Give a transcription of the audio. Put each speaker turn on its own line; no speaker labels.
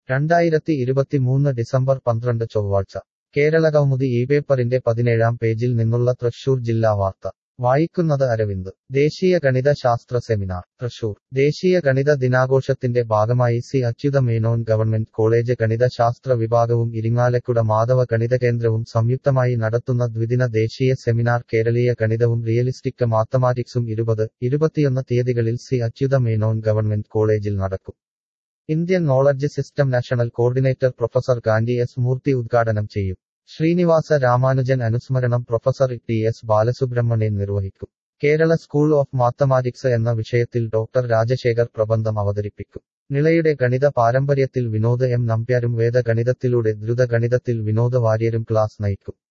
രണ്ടായിരത്തി ഇരുപത്തിമൂന്ന് ഡിസംബർ പന്ത്രണ്ട് ചൊവ്വാഴ്ച കേരളകൗമുദി ഈ പേപ്പറിന്റെ പതിനേഴാം പേജിൽ നിന്നുള്ള തൃശൂർ ജില്ലാ വാർത്ത വായിക്കുന്നത് അരവിന്ദ് ദേശീയ ഗണിത ശാസ്ത്ര സെമിനാർ തൃശൂർ ദേശീയ ഗണിത ദിനാഘോഷത്തിന്റെ ഭാഗമായി C Achutha Menon government college ഗണിത ശാസ്ത്ര വിഭാഗവും ഇരിങ്ങാലക്കുട മാധവ ഗണിത കേന്ദ്രവും സംയുക്തമായി നടത്തുന്ന ദ്വിദിന ദേശീയ സെമിനാർ കേരളീയ ഗണിതവും റിയലിസ്റ്റിക് മാത്തമാറ്റിക്സും ഇരുപത് ഇരുപത്തിയൊന്ന് തീയതികളിൽ സി അച്യുത മേനോൻ ഗവൺമെന്റ് കോളേജിൽ നടക്കും Indian knowledge system national coordinator professor Gandhi S Murthy ഉദ്ഘാടനം ചെയ്യും ശ്രീനിവാസ രാമാനുജൻ അനുസ്മരണം പ്രൊഫസർ ടി എസ് ബാലസുബ്രഹ്മണ്യൻ നിർവഹിക്കും കേരള സ്കൂൾ ഓഫ് മാത്തമാറ്റിക്സ് എന്ന വിഷയത്തിൽ ഡോക്ടർ രാജശേഖർ പ്രബന്ധം അവതരിപ്പിക്കും നിളയുടെ ഗണിത പാരമ്പര്യത്തിൽ വിനോദ് എം നമ്പ്യാരും വേദഗണിതത്തിലൂടെ ദ്രുതഗണിതത്തിൽ വിനോദ വാര്യരും ക്ലാസ് നയിക്കും